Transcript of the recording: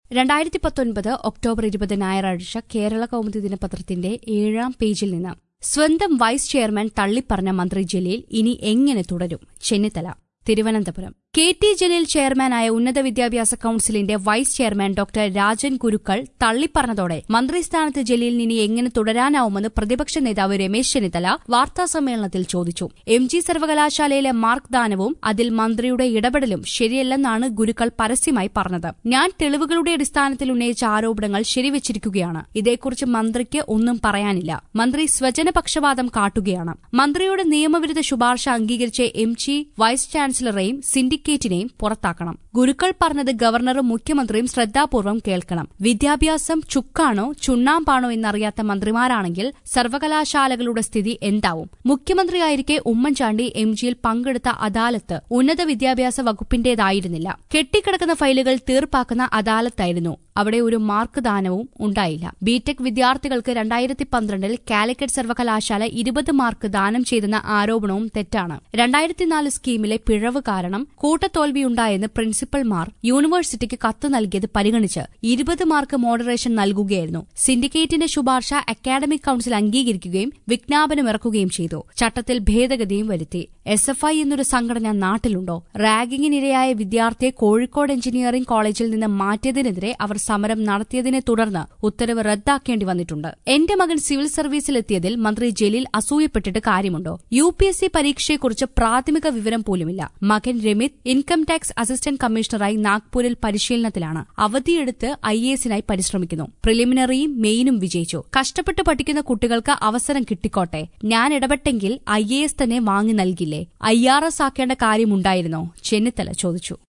രണ്ടായിരത്തി പത്തൊൻപത് ഒക്ടോബർ ഇരുപത് ഞായറാഴ്ച കേരള കൗമുദി ദിനപത്രത്തിന്റെ ഏഴാം പേജിൽ നിന്ന് സ്വന്തം വൈസ് ചെയർമാൻ തള്ളിപ്പറഞ്ഞ മന്ത്രി ജലീൽ ഇനി എങ്ങനെ തുടരും ചെന്നിത്തല തിരുവനന്തപുരം കെ ടി ജലീൽ ചെയർമാനായ ഉന്നത വിദ്യാഭ്യാസ കൌൺസിലിന്റെ വൈസ് ചെയർമാൻ ഡോക്ടർ രാജൻ കുരുക്കൾ തള്ളിപ്പറഞ്ഞതോടെ മന്ത്രിസ്ഥാനത്ത് ജലീലിന് ഇനി എങ്ങനെ തുടരാനാവുമെന്ന് പ്രതിപക്ഷ നേതാവ് രമേശ് ചെന്നിത്തല വാർത്താസമ്മേളനത്തിൽ ചോദിച്ചു എം ജി സർവകലാശാലയിലെ മാർക്ക് ദാനവും അതിൽ മന്ത്രിയുടെ ഇടപെടലും ശരിയല്ലെന്നാണ് ഗുരുക്കൾ പരസ്യമായി പറഞ്ഞത് ഞാൻ തെളിവുകളുടെ അടിസ്ഥാനത്തിൽ ഉന്നയിച്ച ആരോപണങ്ങൾ ശരിവച്ചിരിക്കുകയാണ് ഇതേക്കുറിച്ച് മന്ത്രിക്ക് ഒന്നും പറയാനില്ല മന്ത്രി സ്വജനപക്ഷപാതം കാട്ടുകയാണ് മന്ത്രിയുടെ നിയമവിരുദ്ധ ശുപാർശ അംഗീകരിച്ച എം ജി വൈസ് ചാൻസലറെയും സിൻഡിക്കേറ്റിനെയും പുറത്താക്കണം ഗുരുക്കൾ പറഞ്ഞത് ഗവർണറും മുഖ്യമന്ത്രിയും ശ്രദ്ധാപൂർവം കേൾക്കണം വിദ്യാഭ്യാസം ചുക്കാണോ ചുണ്ണാമ്പാണോ എന്നറിയാത്ത മന്ത്രിമാരാണെങ്കിൽ സർവകലാശാലകളുടെ സ്ഥിതി എന്താവും മുഖ്യമന്ത്രിയായിരിക്കെ ഉമ്മൻചാണ്ടി എം ജിയിൽ പങ്കെടുത്ത അദാലത്ത് ഉന്നത വിദ്യാഭ്യാസ വകുപ്പിന്റേതായിരുന്നില്ല കെട്ടിക്കിടക്കുന്ന ഫയലുകൾ തീർപ്പാക്കുന്ന അദാലത്തായിരുന്നു അവിടെ ഒരു മാർക്ക് ദാനവും ഉണ്ടായില്ല ബിടെക് വിദ്യാർത്ഥികൾക്ക് രണ്ടായിരത്തി പന്ത്രണ്ടിൽ കാലിക്കറ്റ് സർവകലാശാല ഇരുപത് മാർക്ക് ദാനം ചെയ്തെന്ന ആരോപണവും തെറ്റാണ് രണ്ടായിരത്തിനാല് സ്കീമിലെ പിഴവ് കാരണം കൂട്ടത്തോൽവിയുണ്ടായെന്ന് പ്രിൻസിപ്പൽമാർ യൂണിവേഴ്സിറ്റിക്ക് കത്ത് നൽകിയത് പരിഗണിച്ച് ഇരുപത് മാർക്ക് മോഡറേഷൻ നൽകുകയായിരുന്നു സിൻഡിക്കേറ്റിന്റെ ശുപാർശ അക്കാഡമിക് കൌൺസിൽ അംഗീകരിക്കുകയും വിജ്ഞാപനമിറക്കുകയും ചെയ്തു ചട്ടത്തിൽ ഭേദഗതിയും വരുത്തി എസ് എഫ് ഐ എന്നൊരു സംഘടന നാട്ടിലുണ്ടോ റാഗിങ്ങിനിരയായ വിദ്യാർത്ഥിയെ കോഴിക്കോട് എഞ്ചിനീയറിംഗ് കോളേജിൽ നിന്ന് മാറ്റിയതിനെതിരെ അവർ സമരം നടത്തിയതിനെ തുടർന്ന് ഉത്തരവ് റദ്ദാക്കേണ്ടി വന്നിട്ടുണ്ട് എന്റെ മകൻ സിവിൽ സർവീസിലെത്തിയതിൽ മന്ത്രി ജലീൽ അസൂയപ്പെട്ടിട്ട് കാര്യമുണ്ടോ യു പി എസ് സി പരീക്ഷയെക്കുറിച്ച് പ്രാഥമിക വിവരം പോലുമില്ല മകൻ രമിത് ഇൻകം ടാക്സ് അസിസ്റ്റന്റ് കമ്മീഷണറായി നാഗ്പൂരിൽ പരിശീലനത്തിലാണ് അവധിയെടുത്ത് ഐ എ എസിനായി പരിശ്രമിക്കുന്നു പ്രിലിമിനറിയും മെയിനും വിജയിച്ചു കഷ്ടപ്പെട്ട് പഠിക്കുന്ന കുട്ടികൾക്ക് അവസരം കിട്ടിക്കോട്ടെ ഞാൻ ഇടപെട്ടെങ്കിൽ ഐ എ എസ് തന്നെ വാങ്ങി നൽകില്ലേ ഐ ആർ എസ് ആക്കേണ്ട കാര്യമുണ്ടായിരുന്നോ ചെന്നിത്തല ചോദിച്ചു